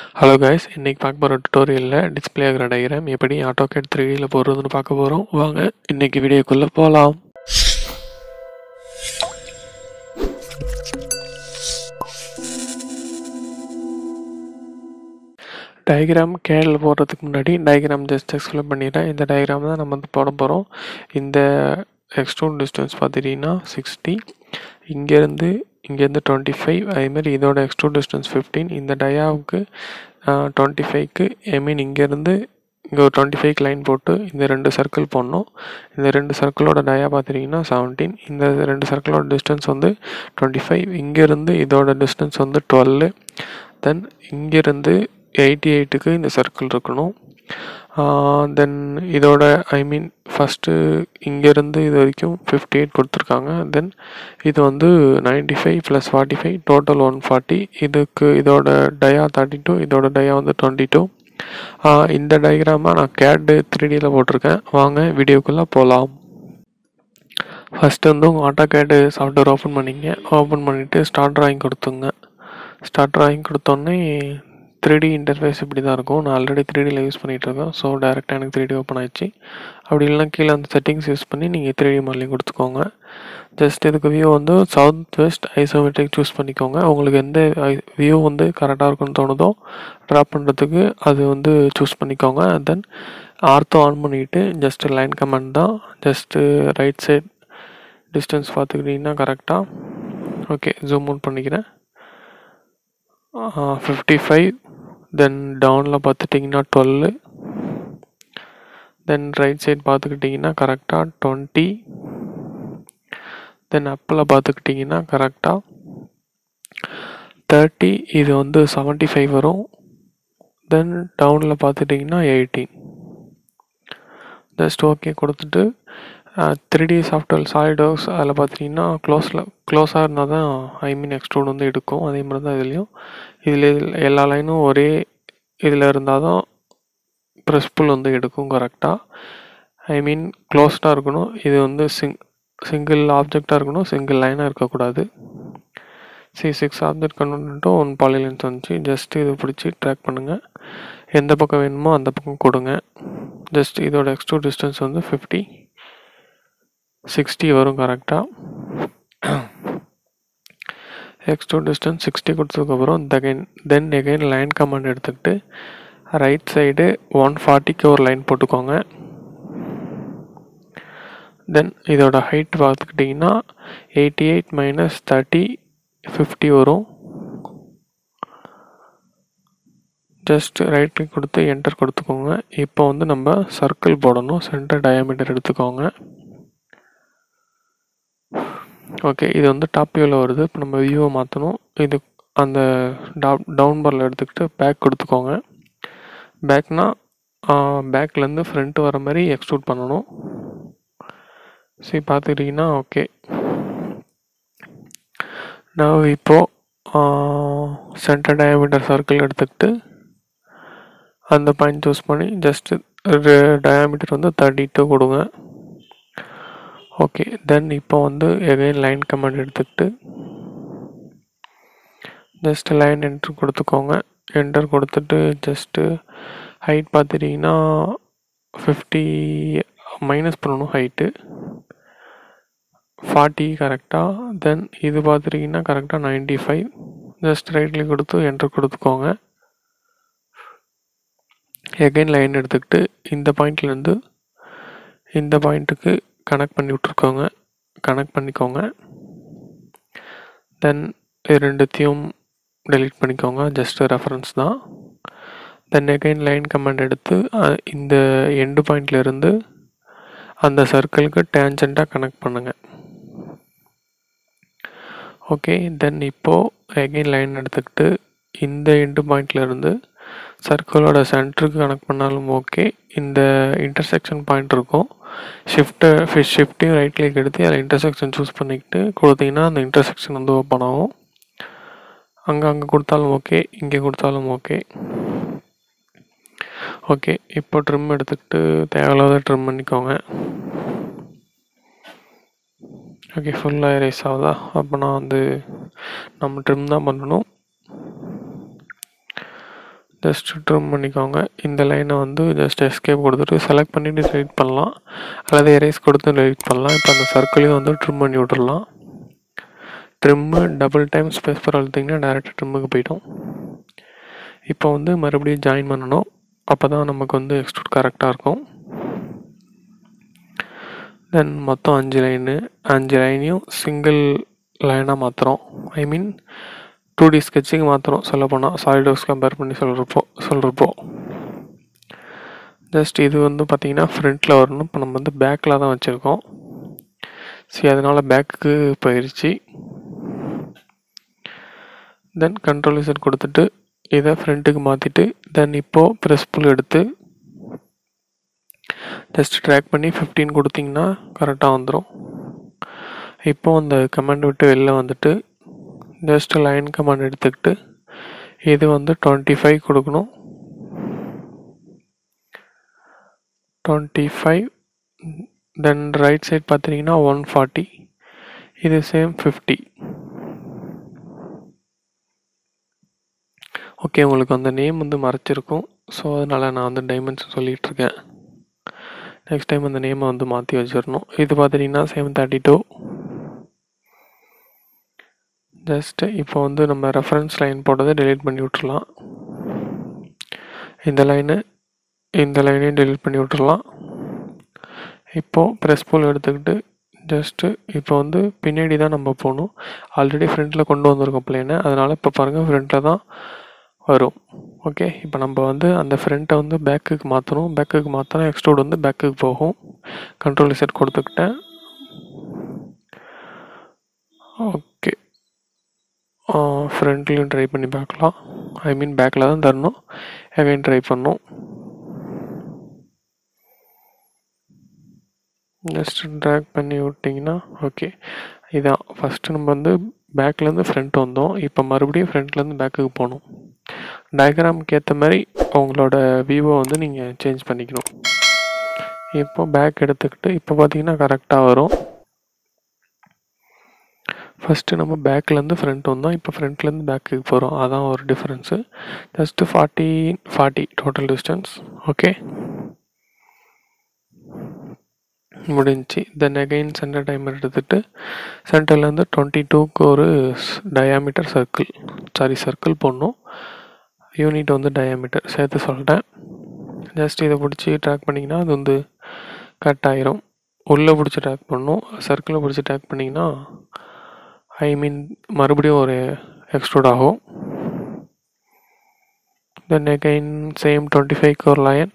hello guys இன்னைக்கு பார்க்க போகிற டுட்டோரியலில் டிஸ்பிளே ஆகிற டயக்ராம் எப்படி ஆட்டோகேட் த்ரீ டியில் போடுறதுன்னு பார்க்க போகிறோம் வாங்க இன்னைக்கு வீடியோக்குள்ளே போகலாம் டயக்ராம் கேடில் போடுறதுக்கு முன்னாடி டயக்ராம் ஜஸ்ட் எக்ஸ்பிளைன் பண்ணிடுறேன் இந்த டயக்ராம் தான் நம்ம வந்து போட போகிறோம் இந்த எக்ஸ்ட்ரூட் டிஸ்டன்ஸ் பார்த்துட்டிங்கன்னா சிக்ஸ்டி இங்கேருந்து இங்கேருந்து டுவெண்ட்டி ஃபைவ் அதேமாதிரி இதோட எக்ஸ்ட்ரூட் டிஸ்டன்ஸ் ஃபிஃப்டீன் இந்த டயாவுக்கு டுவெண்ட்டி ஃபைவ்க்கு ஐ மீன் இங்கேருந்து இங்கே ஒரு டுவெண்ட்டி ஃபைவ்க்கு லைன் போட்டு இந்த ரெண்டு சர்க்கிள் போடணும் இந்த ரெண்டு சர்க்கிளோட டயா பார்த்துட்டிங்கன்னா செவன்டீன் இந்த ரெண்டு சர்க்கிளோட டிஸ்டன்ஸ் வந்து டுவெண்ட்டி ஃபைவ் இங்கேருந்து இதோட டிஸ்டன்ஸ் வந்து டுவெல்லு தென் இங்கேருந்து எயிட்டி எயிட்டுக்கு இந்த சர்க்கிள் இருக்கணும் தென் இதோட ஐ மீன் ஃபஸ்ட்டு இங்கேருந்து இது வரைக்கும் ஃபிஃப்டி எயிட் கொடுத்துருக்காங்க தென் இது வந்து ninety five plus forty five total one forty இதுக்கு இதோட டயா தேர்ட்டி டூ இதோட டயா வந்து டுவெண்ட்டி டூ இந்த டயக்ராமை நான் கேடு த்ரீ டியில் போட்டிருக்கேன் வாங்க வீடியோக்குள்ளே போகலாம் ஃபஸ்ட்டு வந்து உங்கள் ஆட்டோ கேடு சாஃப்ட்வேர் ஓப்பன் பண்ணிங்க ஓப்பன் பண்ணிவிட்டு ஸ்டார்ட் ட்ராயிங் கொடுத்துங்க ஸ்டார்ட் ட்ராயிங் கொடுத்தோன்னே த்ரீ டி இன்டர்ஃபேஸ் இப்படி தான் இருக்கும் நான் ஆல்ரெடி த்ரீ டியில் யூஸ் பண்ணிகிட்ருக்கேன் ஸோ டேரெக்டாக எனக்கு த்ரீ டி ஓப்பன் ஆயிடுச்சு அப்படி இல்லைனா கீழே அந்த செட்டிங்ஸ் யூஸ் பண்ணி நீங்கள் த்ரீ டி மாடலிங் கொடுத்துக்கோங்க ஜஸ்ட் இதுக்கு வியூ வந்து சவுத் வெஸ்ட் ஐசோமெட்ரிக் சூஸ் பண்ணிக்கோங்க உங்களுக்கு எந்த வியூ வந்து கரெக்டாக இருக்குன்னு தோணுதோ ட்ரா பண்ணுறதுக்கு அது வந்து சூஸ் பண்ணிக்கோங்க தென் ஆர்த்தோ ஆன் பண்ணிவிட்டு ஜஸ்ட்டு லைன் கமெண்ட் தான் ஜஸ்ட்டு ரைட் சைட் டிஸ்டன்ஸ் பார்த்துக்கிட்டிங்கன்னா கரெக்டாக ஓகே ஜூம் அவுட் பண்ணிக்கிறேன் ஃபிஃப்டி ஃபைவ் தென் டவுனில் பார்த்துட்டிங்கன்னா டுவெல்லு தென் ரைட் சைட் பார்த்துக்கிட்டிங்கன்னா கரெக்டாக டுவெண்ட்டி தென் அப்பில் பார்த்துக்கிட்டிங்கன்னா கரெக்டாக தேர்ட்டி இது வந்து செவன்ட்டி ஃபைவ் வரும் தென் டவுனில் பார்த்துட்டிங்கன்னா எயிட்டீன் ஜஸ்ட் ஓகே கொடுத்துட்டு three D software SolidWorks அதில் பார்த்தீங்கன்னா க்ளோஸில் க்ளோஸாக இருந்தால் தான் ஐ மீன் எக்ஸ்ட்ரூட் வந்து எடுக்கும் அதே மாதிரி தான் இதுலேயும் இதில் எல்லா லைனும் ஒரே இதில் இருந்தால் தான் ப்ரெஸ் புல் வந்து எடுக்கும் கரெக்டாக ஐ மீன் க்ளோஸ்டாக இருக்கணும் இது வந்து சிங் சிங்கிள் ஆப்ஜெக்டாக இருக்கணும் சிங்கிள் லைனாக இருக்கக்கூடாது சி சிக்ஸ் ஆப்ஜெக்ட் கன்வெர்ட்டும் ஒன் பாலிலென்ஸ் வந்துச்சு ஜஸ்ட் இது பிடிச்சி ட்ராக் பண்ணுங்கள் எந்த பக்கம் வேணுமோ அந்த பக்கம் கொடுங்க ஜஸ்ட் இதோட எக்ஸ்ட்ரூட் டிஸ்டன்ஸ் வந்து ஃபிஃப்டி சிக்ஸ்டி வரும் கரெக்டாக எக்ஸ்ட்ரூட் டிஸ்டன்ஸ் சிக்ஸ்டி கொடுத்ததுக்கப்புறம் then then again line command எடுத்துக்கிட்டு ரைட் சைடு ஒன் ஃபார்ட்டிக்கு ஒரு லைன் போட்டுக்கோங்க தென் இதோட ஹைட் பார்த்துக்கிட்டிங்கன்னா eighty eight minus thirty fifty வரும் ஜஸ்ட் ரைட் கிளிக் கொடுத்து என்டர் கொடுத்துக்கோங்க இப்போ வந்து நம்ம சர்க்கிள் போடணும் சென்டர் டயாமீட்டர் எடுத்துக்கோங்க ஓகே இது வந்து டாப் வியூவில் வருது இப்போ நம்ம வியூவை மாற்றணும் இது அந்த டாப் டவுன் பாரில் எடுத்துக்கிட்டு பேக் கொடுத்துக்கோங்க பேக்னா பேக்லேருந்து ஃப்ரண்ட்டு வர மாதிரி எக்ஸ்ட்ரூட் பண்ணணும் சரி பார்த்துக்கிட்டிங்கன்னா ஓகே நான் இப்போது சென்டர் டயாமீட்டர் சர்க்கிள் எடுத்துக்கிட்டு அந்த பாயிண்ட் சூஸ் பண்ணி ஜஸ்ட்டு டயாமீட்டர் வந்து தேர்ட்டி டூ கொடுங்க ஓகே தென் இப்போ வந்து எகைன் லைன் கமெண்ட் எடுத்துக்கிட்டு ஜஸ்ட் லைன் என்ட்ரு கொடுத்துக்கோங்க என்டர் கொடுத்துட்டு ஜஸ்ட்டு ஹைட் பார்த்துட்டிங்கன்னா ஃபிஃப்டி மைனஸ் பண்ணணும் ஹைட்டு ஃபார்ட்டி கரெக்டாக தென் இது பார்த்துட்டிங்கன்னா கரெக்டாக நைன்ட்டி ஃபைவ் ஜஸ்ட் ரைட்லேயும் கொடுத்து என்ட்ரு கொடுத்துக்கோங்க எகைன் லைன் எடுத்துக்கிட்டு இந்த பாயிண்ட்லேருந்து இந்த பாயிண்ட்டுக்கு கனெக்ட் பண்ணி விட்ருக்கோங்க கனெக்ட் பண்ணிக்கோங்க தென் இது ரெண்டுத்தையும் டெலீட் பண்ணிக்கோங்க ஜஸ்ட் ரெஃபரன்ஸ் தான் தென் எகைன் லைன் கமெண்ட் எடுத்து இந்த எண்டு பாயிண்ட்லேருந்து அந்த சர்க்கிளுக்கு டேஞ்சண்ட்டாக கனெக்ட் பண்ணுங்கள் ஓகே தென் இப்போது எகைன் லைன் எடுத்துக்கிட்டு இந்த எண்டு பாயிண்ட்லேருந்து சர்க்கிளோட சென்டருக்கு கனெக்ட் பண்ணாலும் ஓகே இந்த இன்டர்செக்ஷன் பாயிண்ட் இருக்கும் ஷிஃப்ட்டு ஃபிஷ் ஷிஃப்ட்டையும் ரைட் கிளிக் எடுத்து அதில் இன்டர்செக்ஷன் சூஸ் பண்ணிக்கிட்டு கொடுத்தீங்கன்னா அந்த இன்டர்செக்ஷன் வந்து ஓப்பன் ஆகும் அங்கே அங்கே கொடுத்தாலும் ஓகே இங்கே கொடுத்தாலும் ஓகே ஓகே இப்போ ட்ரிம் எடுத்துக்கிட்டு தேவையில்லாத ட்ரிம் பண்ணிக்கோங்க ஓகே ஃபுல்லாக எரேஸ் ஆகுதா அப்போ நான் வந்து நம்ம ட்ரிம் தான் பண்ணணும் ஜஸ்ட் ட்ரிம் பண்ணிக்கோங்க இந்த லைனை வந்து ஜஸ்ட் எஸ்கேப் கொடுத்துட்டு செலக்ட் பண்ணிவிட்டு டெலிட் பண்ணலாம் அல்லது எரேஸ் கொடுத்து டெலிட் பண்ணலாம் இப்போ அந்த சர்க்கிளையும் வந்து ட்ரிம் பண்ணி விட்டுடலாம் trim double time space bar அழுத்திங்கன்னா டேரெக்டாக ட்ரிம்முக்கு போயிடும் இப்போ வந்து மறுபடியும் ஜாயின் பண்ணணும் அப்போ தான் நமக்கு வந்து எக்ஸ்ட்ரூட் கரெக்டாக இருக்கும் தென் மொத்தம் அஞ்சு லைனு அஞ்சு லைனையும் சிங்கிள் லைனாக மாற்றுறோம் I mean two D sketching மாற்றுறோம் சொல்ல போனால் சாலிடோஸ் கம்பேர் பண்ணி சொல்கிறப்போ சொல்கிறப்போ ஜஸ்ட் இது வந்து பார்த்திங்கன்னா ஃப்ரண்ட்டில் வரணும் இப்போ நம்ம வந்து பேக்கில் தான் வச்சுருக்கோம் சரி அதனால் பேக்குக்கு போயிடுச்சு தென் கண்ட்ரோல் இசட் கொடுத்துட்டு இதை ஃப்ரண்ட்டுக்கு மாற்றிட்டு தென் இப்போது ப்ரெஸ் புல் எடுத்து ஜஸ்ட் ட்ராக் பண்ணி ஃபிஃப்டீன் கொடுத்தீங்கன்னா கரெக்டாக வந்துடும் இப்போ அந்த கமாண்ட் விட்டு வெளில வந்துட்டு ஜஸ்ட் லைன் கமாண்ட் எடுத்துக்கிட்டு இது வந்து டுவெண்ட்டி ஃபைவ் கொடுக்கணும் twenty five then right side பார்த்தீங்கன்னா ஒன் ஃபார்ட்டி இது சேம் ஃபிஃப்டி ஓகே உங்களுக்கு அந்த நேம் வந்து மறைச்சிருக்கும் ஸோ அதனால் நான் வந்து டைமென்ஷன் சொல்லிகிட்ருக்கேன் நெக்ஸ்ட் டைம் அந்த நேமை வந்து மாற்றி வச்சிடணும் இது பார்த்துட்டிங்கன்னா சேம் தேர்ட்டி டூ ஜஸ்ட்டு இப்போ வந்து நம்ம ரெஃபரன்ஸ் லைன் போட்டதை டெலீட் பண்ணி விட்டுறலாம் இந்த லைனு இந்த லைனையும் டெலீட் பண்ணி விட்டுறலாம் இப்போது ப்ரெஸ் போல் எடுத்துக்கிட்டு ஜஸ்ட்டு இப்போ வந்து பின்னாடி தான் நம்ம போகணும் ஆல்ரெடி ஃப்ரண்ட்டில் கொண்டு வந்திருக்கோம் பிளேனை அதனால் இப்போ பாருங்கள் ஃப்ரண்ட்டில் தான் வரும் ஓகே இப்போ நம்ம வந்து அந்த ஃப்ரண்ட்டை வந்து பேக்குக்கு மாற்றணும் பேக்குக்கு மாற்றினா எக்ஸ்ட்ரோட் வந்து பேக்குக்கு போகும் கண்ட்ரோல் செட் கொடுத்துக்கிட்டேன் ஓகே ஃப்ரண்ட்லேயும் ட்ரை பண்ணி பார்க்கலாம் ஐ மீன் பேக்கில் தான் தரணும் அகைன் ட்ரை பண்ணோம் ஜஸ்ட் ட்ராக் பண்ணி விட்டிங்கன்னா ஓகே இதான் ஃபஸ்ட்டு நம்ம வந்து பேக்லேருந்து ஃப்ரண்ட் வந்தோம் இப்போ மறுபடியும் ஃப்ரண்ட்லேருந்து பேக்குக்கு போகணும் டயக்ராமுக்கு ஏற்ற மாதிரி உங்களோட வியூவை வந்து நீங்கள் சேஞ்ச் பண்ணிக்கணும் இப்போ பேக் எடுத்துக்கிட்டு இப்போ பார்த்தீங்கன்னா கரெக்டாக வரும் ஃபஸ்ட்டு நம்ம பேக்லேருந்து ஃப்ரண்ட் வந்தோம் இப்போ ஃப்ரண்ட்லேருந்து பேக்குக்கு போகிறோம் அதான் ஒரு difference just forty forty total distance okay முடிஞ்சு தென் அகைன் சென்டர் டைமர் எடுத்துகிட்டு சென்டர்லேருந்து டுவெண்ட்டி டூக்கு ஒரு டயாமீட்டர் சர்க்கிள் சாரி சர்க்கிள் போடணும் யூனிட் வந்து டயாமீட்டர் சேர்த்து சொல்லிட்டேன் ஜஸ்ட் இதை பிடிச்சி ட்ராக் பண்ணிங்கன்னா அது வந்து கட் ஆயிரும் உள்ளே பிடிச்சி ட்ராக் பண்ணணும் சர்க்கிளை பிடிச்சி ட்ராக் பண்ணிங்கன்னா ஐ மீன் மறுபடியும் ஒரு எக்ஸ்ட்ரூட் ஆகும் then again same twenty five core line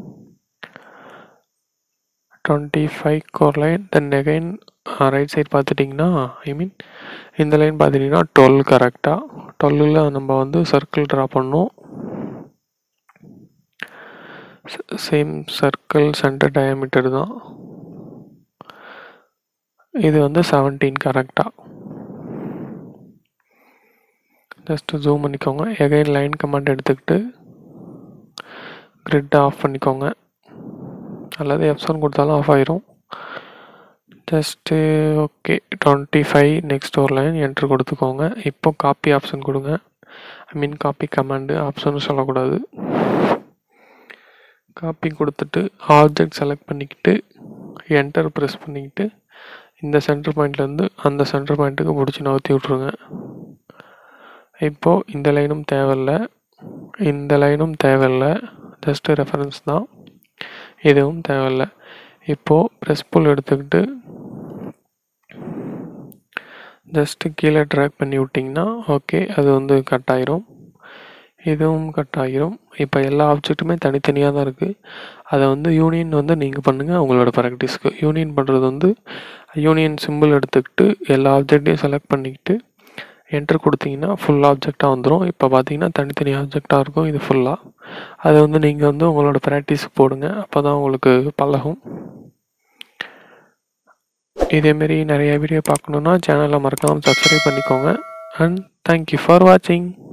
twenty five core line then again right side பார்த்துட்டிங்கன்னா ஐ மீன் இந்த லைன் பார்த்துட்டிங்கன்னா டுவெல் கரெக்டாக டுவெல்லில் நம்ம வந்து சர்க்கிள் ட்ரா பண்ணோம் சேம் சர்க்கிள் சென்டர் டயாமீட்டர் தான் இது வந்து செவன்டீன் கரெக்டாக ஜஸ்ட்டு ஜூம் பண்ணிக்கோங்க எகைன் லைன் கமாண்ட் எடுத்துக்கிட்டு கிரிட் ஆஃப் பண்ணிக்கோங்க அல்லது எப்சன் கொடுத்தாலும் ஆஃப் ஆயிரும் just okay twenty five next ஒரு லைன் என்ட்ரு கொடுத்துக்கோங்க இப்போ காப்பி ஆப்ஷன் கொடுங்க I mean copy command option சொல்லக்கூடாது காப்பி கொடுத்துட்டு ஆப்ஜெக்ட் செலக்ட் பண்ணிக்கிட்டு என்டர் ப்ரெஸ் பண்ணிக்கிட்டு இந்த சென்டர் பாயிண்ட்லேருந்து அந்த சென்டர் பாயிண்ட்டுக்கு பிடிச்சி நகர்த்தி விட்ருங்க இப்போது இந்த லைனும் தேவையில்ல இந்த லைனும் தேவையில்ல ஜஸ்ட்டு ரெஃபரன்ஸ் தான் இதுவும் தேவையில்ல இப்போது ப்ரெஸ் புல் எடுத்துக்கிட்டு ஜஸ்ட்டு கீழே ட்ராக் பண்ணி விட்டிங்கன்னா ஓகே அது வந்து கட் ஆயிரும் இதுவும் கட் ஆகிரும் இப்போ எல்லா ஆப்ஜெக்ட்டுமே தனித்தனியாக தான் இருக்குது அதை வந்து யூனியன் வந்து நீங்கள் பண்ணுங்கள் உங்களோட ப்ராக்டிஸ்க்கு யூனியன் பண்ணுறது வந்து யூனியன் சிம்பிள் எடுத்துக்கிட்டு எல்லா ஆப்ஜெக்டையும் செலக்ட் பண்ணிக்கிட்டு என்ட்ரு கொடுத்தீங்கன்னா ஃபுல் ஆப்ஜெக்டாக வந்துடும் இப்போ பார்த்தீங்கன்னா தனித்தனி ஆப்ஜெக்டாக இருக்கும் இது ஃபுல்லாக அதை வந்து நீங்கள் வந்து உங்களோட ப்ராக்டிஸ் போடுங்க அப்போ தான் உங்களுக்கு பழகும் இதேமாரி நிறைய வீடியோ பார்க்கணுன்னா சேனலை மறக்காமல் சப்ஸ்கிரைப் பண்ணிக்கோங்க அண்ட் தேங்க்யூ ஃபார் வாட்சிங்